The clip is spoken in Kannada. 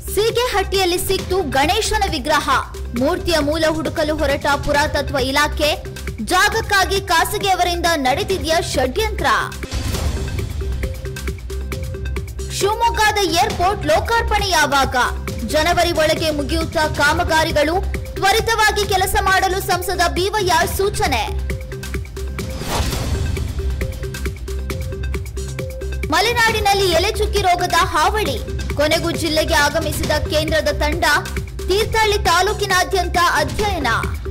ಸೀಗೆಹಟ್ಟಿಯಲ್ಲಿ ಸಿಕ್ತು ಗಣೇಶನ ವಿಗ್ರಹ ಮೂರ್ತಿಯ ಮೂಲ ಹುಡುಕಲು ಹೊರಟ ಪುರಾತತ್ವ ಇಲಾಖೆ ಜಾಗಕ್ಕಾಗಿ ಖಾಸಗಿಯವರಿಂದ ನಡೆದಿದೆಯ ಷಡ್ಯಂತ್ರ ಶಿವಮೊಗ್ಗದ ಏರ್ಪೋರ್ಟ್ ಲೋಕಾರ್ಪಣೆ ಯಾವಾಗ ಜನವರಿ ಒಳಗೆ ಮುಗಿಯುತ್ತಾ ಕಾಮಗಾರಿಗಳು ತ್ವರಿತವಾಗಿ ಕೆಲಸ ಮಾಡಲು ಸಂಸದ ಬಿವೈಆರ್ ಸೂಚನೆ ಮಲೆನಾಡಿನಲ್ಲಿ ಎಲೆ ಚುಕ್ಕಿ ರೋಗದ ಹಾವಳಿ ಕೊನೆಗೂ ಜಿಲ್ಲೆಗೆ ಆಗಮಿಸಿದ ಕೇಂದ್ರದ ತಂಡ ತೀರ್ಥಹಳ್ಳಿ ತಾಲೂಕಿನಾದ್ಯಂತ ಅಧ್ಯಯನ